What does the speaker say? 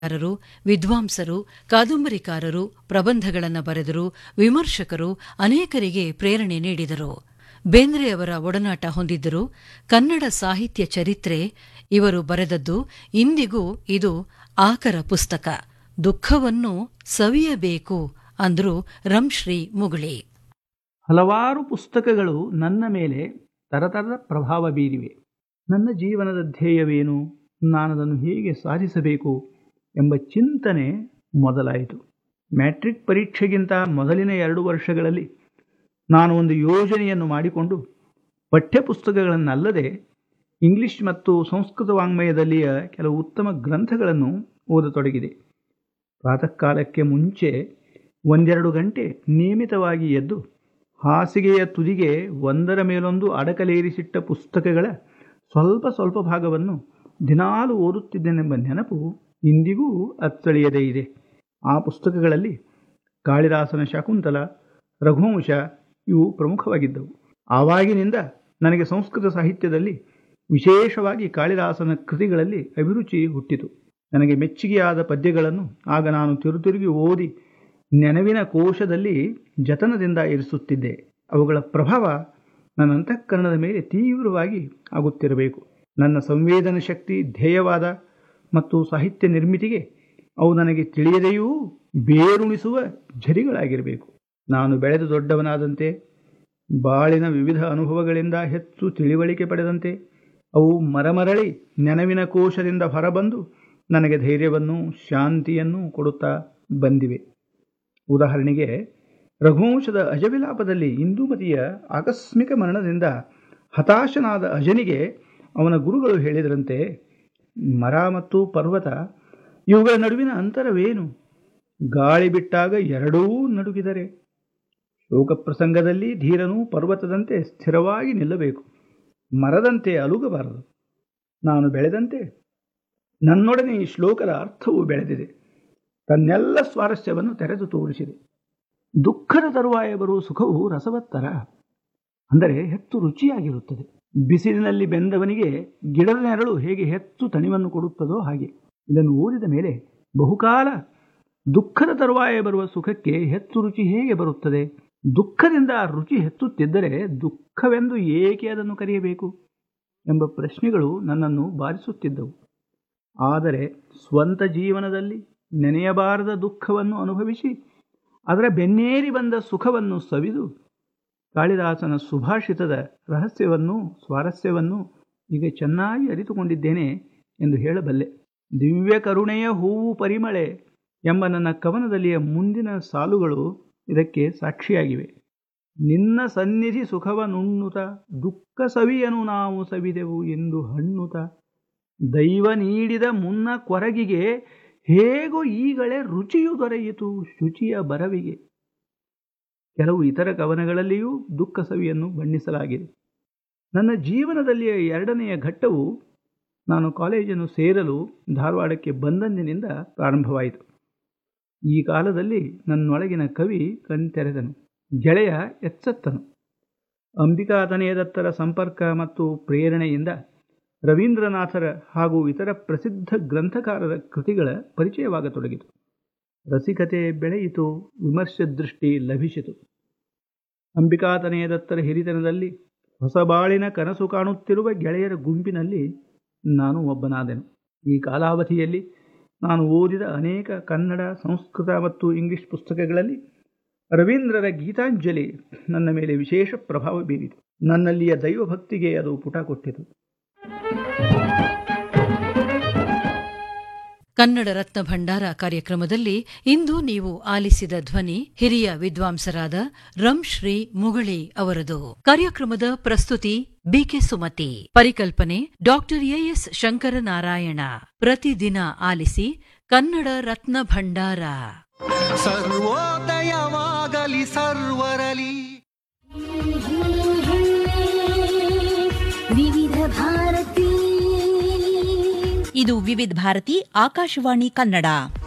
ಕಾರರು ವಿದ್ವಾಂಸರು ಕಾದಂಬರಿಕಾರರು ಪ್ರಬಂಧಗಳನ್ನು ಬರೆದರು ವಿಮರ್ಶಕರು ಅನೇಕರಿಗೆ ಪ್ರೇರಣೆ ನೀಡಿದರು ಬೇಂದ್ರೆಯವರ ಒಡನಾಟ ಹೊಂದಿದ್ದರು ಕನ್ನಡ ಸಾಹಿತ್ಯ ಚರಿತ್ರೆ ಇವರು ಬರೆದದ್ದು ಇಂದಿಗೂ ಇದು ಆಕರ ಪುಸ್ತಕ ದುಃಖವನ್ನು ಸವಿಯಬೇಕು ಅಂದ್ರು ರಂಶ್ರೀ ಮುಗುಳಿ ಹಲವಾರು ಪುಸ್ತಕಗಳು ನನ್ನ ಮೇಲೆ ತರತರದ ಪ್ರಭಾವ ಬೀರಿವೆ ನನ್ನ ಜೀವನದ ಧ್ಯೇಯವೇನು ನಾನದನ್ನು ಹೇಗೆ ಸಾಧಿಸಬೇಕು ಎಂಬ ಚಿಂತನೆ ಮೊದಲಾಯಿತು ಮ್ಯಾಟ್ರಿಕ್ ಪರೀಕ್ಷೆಗಿಂತ ಮೊದಲಿನ ಎರಡು ವರ್ಷಗಳಲ್ಲಿ ನಾನು ಒಂದು ಯೋಜನೆಯನ್ನು ಮಾಡಿಕೊಂಡು ಪಠ್ಯಪುಸ್ತಕಗಳನ್ನಲ್ಲದೆ ಇಂಗ್ಲಿಷ್ ಮತ್ತು ಸಂಸ್ಕೃತ ವಾಂಗ್ಮಯದಲ್ಲಿಯ ಕೆಲವು ಉತ್ತಮ ಗ್ರಂಥಗಳನ್ನು ಓದತೊಡಗಿದೆ ಪ್ರಾತಃ ಕಾಲಕ್ಕೆ ಮುಂಚೆ ಒಂದೆರಡು ಗಂಟೆ ನಿಯಮಿತವಾಗಿ ಎದ್ದು ಹಾಸಿಗೆಯ ತುದಿಗೆ ಒಂದರ ಮೇಲೊಂದು ಅಡಕಲೇರಿಸಿಟ್ಟ ಪುಸ್ತಕಗಳ ಸ್ವಲ್ಪ ಸ್ವಲ್ಪ ಭಾಗವನ್ನು ದಿನಾಲು ಓದುತ್ತಿದ್ದೇನೆಂಬ ನೆನಪು ಇಂದಿಗೂ ಅಚ್ಚಳಿಯದೇ ಇದೆ ಆ ಪುಸ್ತಕಗಳಲ್ಲಿ ಕಾಳಿದಾಸನ ಶಕುಂತಲ ರಘುವಂಶ ಇವು ಪ್ರಮುಖವಾಗಿದ್ದವು ಆವಾಗಿನಿಂದ ನನಗೆ ಸಂಸ್ಕೃತ ಸಾಹಿತ್ಯದಲ್ಲಿ ವಿಶೇಷವಾಗಿ ಕಾಳಿದಾಸನ ಕೃತಿಗಳಲ್ಲಿ ಅಭಿರುಚಿ ಹುಟ್ಟಿತು ನನಗೆ ಮೆಚ್ಚುಗೆಯಾದ ಪದ್ಯಗಳನ್ನು ಆಗ ನಾನು ತಿರುತಿರುಗಿ ಓದಿ ನೆನವಿನ ಕೋಶದಲ್ಲಿ ಜತನದಿಂದ ಇರಿಸುತ್ತಿದ್ದೆ ಅವುಗಳ ಪ್ರಭಾವ ನನ್ನ ಅಂತಃಕರಣದ ಮೇಲೆ ತೀವ್ರವಾಗಿ ಆಗುತ್ತಿರಬೇಕು ನನ್ನ ಸಂವೇದನ ಶಕ್ತಿ ಧ್ಯೇಯವಾದ ಮತ್ತು ಸಾಹಿತ್ಯ ನಿರ್ಮಿತಿಗೆ ಅವು ನನಗೆ ತಿಳಿಯದೆಯೂ ಬೇರುಣಿಸುವ ಝರಿಗಳಾಗಿರಬೇಕು ನಾನು ಬೆಳೆದು ದೊಡ್ಡವನಾದಂತೆ ಬಾಳಿನ ವಿವಿಧ ಅನುಭವಗಳಿಂದ ಹೆಚ್ಚು ತಿಳಿವಳಿಕೆ ಪಡೆದಂತೆ ಅವು ಮರಮರಳಿ ನೆನವಿನ ಕೋಶದಿಂದ ಹೊರಬಂದು ನನಗೆ ಧೈರ್ಯವನ್ನು ಶಾಂತಿಯನ್ನು ಕೊಡುತ್ತಾ ಬಂದಿವೆ ಉದಾಹರಣೆಗೆ ರಘುವಂಶದ ಅಜವಿಲಾಪದಲ್ಲಿ ಇಂದುಮತಿಯ ಆಕಸ್ಮಿಕ ಮರಣದಿಂದ ಹತಾಶನಾದ ಅಜನಿಗೆ ಅವನ ಗುರುಗಳು ಹೇಳಿದರಂತೆ ಮರ ಮತ್ತು ಪರ್ವತ ಇವುಗಳ ನಡುವಿನ ಅಂತರವೇನು ಗಾಳಿ ಬಿಟ್ಟಾಗ ಎರಡೂ ನಡುಗಿದರೆ ಶೋಕ ಪ್ರಸಂಗದಲ್ಲಿ ಧೀರನು ಪರ್ವತದಂತೆ ಸ್ಥಿರವಾಗಿ ನಿಲ್ಲಬೇಕು ಮರದಂತೆ ಅಲುಗಬಾರದು ನಾನು ಬೆಳೆದಂತೆ ನನ್ನೊಡನೆ ಈ ಶ್ಲೋಕದ ಅರ್ಥವು ಬೆಳೆದಿದೆ ತನ್ನೆಲ್ಲ ಸ್ವಾರಸ್ಯವನ್ನು ತೆರೆದು ತೋರಿಸಿದೆ ದುಃಖದ ತರುವಾಯ ಬರುವ ಸುಖವು ರಸವತ್ತರ ಅಂದರೆ ಹೆಚ್ಚು ರುಚಿಯಾಗಿರುತ್ತದೆ ಬಿಸಿಲಿನಲ್ಲಿ ಬೆಂದವನಿಗೆ ಗಿಡದ ನೆರಳು ಹೇಗೆ ಹೆಚ್ಚು ತಣಿವನ್ನು ಕೊಡುತ್ತದೋ ಹಾಗೆ ಇದನ್ನು ಓದಿದ ಮೇಲೆ ಬಹುಕಾಲ ದುಃಖದ ತರುವಾಯ ಬರುವ ಸುಖಕ್ಕೆ ಹೆಚ್ಚು ರುಚಿ ಹೇಗೆ ಬರುತ್ತದೆ ದುಃಖದಿಂದ ರುಚಿ ಹೆಚ್ಚುತ್ತಿದ್ದರೆ ದುಃಖವೆಂದು ಏಕೆ ಅದನ್ನು ಕರೆಯಬೇಕು ಎಂಬ ಪ್ರಶ್ನೆಗಳು ನನ್ನನ್ನು ಬಾರಿಸುತ್ತಿದ್ದವು ಆದರೆ ಸ್ವಂತ ಜೀವನದಲ್ಲಿ ನೆನೆಯಬಾರದ ದುಃಖವನ್ನು ಅನುಭವಿಸಿ ಅದರ ಬೆನ್ನೇರಿ ಬಂದ ಸುಖವನ್ನು ಸವಿದು ಕಾಳಿದಾಸನ ಸುಭಾಷಿತದ ರಹಸ್ಯವನ್ನು ಸ್ವಾರಸ್ಯವನ್ನು ಈಗ ಚೆನ್ನಾಗಿ ಅರಿತುಕೊಂಡಿದ್ದೇನೆ ಎಂದು ಹೇಳಬಲ್ಲೆ ದಿವ್ಯ ಕರುಣೆಯ ಹೂವು ಪರಿಮಳೆ ಎಂಬ ನನ್ನ ಕವನದಲ್ಲಿಯ ಮುಂದಿನ ಸಾಲುಗಳು ಇದಕ್ಕೆ ಸಾಕ್ಷಿಯಾಗಿವೆ ನಿನ್ನ ಸನ್ನಿಧಿ ಸುಖವನುಣ್ಣುತ ದುಃಖ ಸವಿಯನು ನಾವು ಸವಿದೆವು ಎಂದು ಹಣ್ಣುತ ದೈವ ನೀಡಿದ ಮುನ್ನ ಕೊರಗಿಗೆ ಹೇಗೋ ಈಗಲೇ ರುಚಿಯು ದೊರೆಯಿತು ಶುಚಿಯ ಬರವಿಗೆ ಕೆಲವು ಇತರ ಕವನಗಳಲ್ಲಿಯೂ ದುಃಖ ಸವಿಯನ್ನು ಬಣ್ಣಿಸಲಾಗಿದೆ ನನ್ನ ಜೀವನದಲ್ಲಿಯ ಎರಡನೆಯ ಘಟ್ಟವು ನಾನು ಕಾಲೇಜನ್ನು ಸೇರಲು ಧಾರವಾಡಕ್ಕೆ ಬಂದಂದಿನಿಂದ ಪ್ರಾರಂಭವಾಯಿತು ಈ ಕಾಲದಲ್ಲಿ ನನ್ನೊಳಗಿನ ಕವಿ ಕಣ್ತೆರೆದನು ಗೆಳೆಯ ಎಚ್ಚತ್ತನು ಅಂಬಿಕಾತನಯದತ್ತರ ಸಂಪರ್ಕ ಮತ್ತು ಪ್ರೇರಣೆಯಿಂದ ರವೀಂದ್ರನಾಥರ ಹಾಗೂ ಇತರ ಪ್ರಸಿದ್ಧ ಗ್ರಂಥಕಾರರ ಕೃತಿಗಳ ಪರಿಚಯವಾಗತೊಡಗಿತು ರಸಿಕತೆ ಬೆಳೆಯಿತು ವಿಮರ್ಶೆ ದೃಷ್ಟಿ ಲಭಿಸಿತು ಅಂಬಿಕಾತನಯದತ್ತರ ಹಿರಿತನದಲ್ಲಿ ಹೊಸ ಬಾಳಿನ ಕನಸು ಕಾಣುತ್ತಿರುವ ಗೆಳೆಯರ ಗುಂಪಿನಲ್ಲಿ ನಾನು ಒಬ್ಬನಾದೆನು ಈ ಕಾಲಾವಧಿಯಲ್ಲಿ ನಾನು ಓದಿದ ಅನೇಕ ಕನ್ನಡ ಸಂಸ್ಕೃತ ಮತ್ತು ಇಂಗ್ಲಿಷ್ ಪುಸ್ತಕಗಳಲ್ಲಿ ರವೀಂದ್ರರ ಗೀತಾಂಜಲಿ ನನ್ನ ಮೇಲೆ ವಿಶೇಷ ಪ್ರಭಾವ ಬೀರಿತು ನನ್ನಲ್ಲಿಯ ದೈವಭಕ್ತಿಗೆ ಅದು ಪುಟ ಕೊಟ್ಟಿತು ಕನ್ನಡ ರತ್ನ ಭಂಡಾರ ಕಾರ್ಯಕ್ರಮದಲ್ಲಿ ಇಂದು ನೀವು ಆಲಿಸಿದ ಧ್ವನಿ ಹಿರಿಯ ವಿದ್ವಾಂಸರಾದ ರಂಶ್ರೀ ಮುಗಳಿ ಅವರದು ಕಾರ್ಯಕ್ರಮದ ಪ್ರಸ್ತುತಿ ಬಿಕೆ ಸುಮತಿ ಪರಿಕಲ್ಪನೆ ಡಾಕ್ಟರ್ ಎಎಸ್ ಶಂಕರನಾರಾಯಣ ಪ್ರತಿದಿನ ಆಲಿಸಿ ಕನ್ನಡ ರತ್ನ ಭಂಡಾರ ಸರ್ವೋದಯವಾಗಲಿ ಸರ್ವರಲಿ ವಿವಿಧ ಭಾರತಿ ಇದು ವಿವಿಧ ಭಾರತಿ ಆಕಾಶವಾಣಿ ಕನ್ನಡ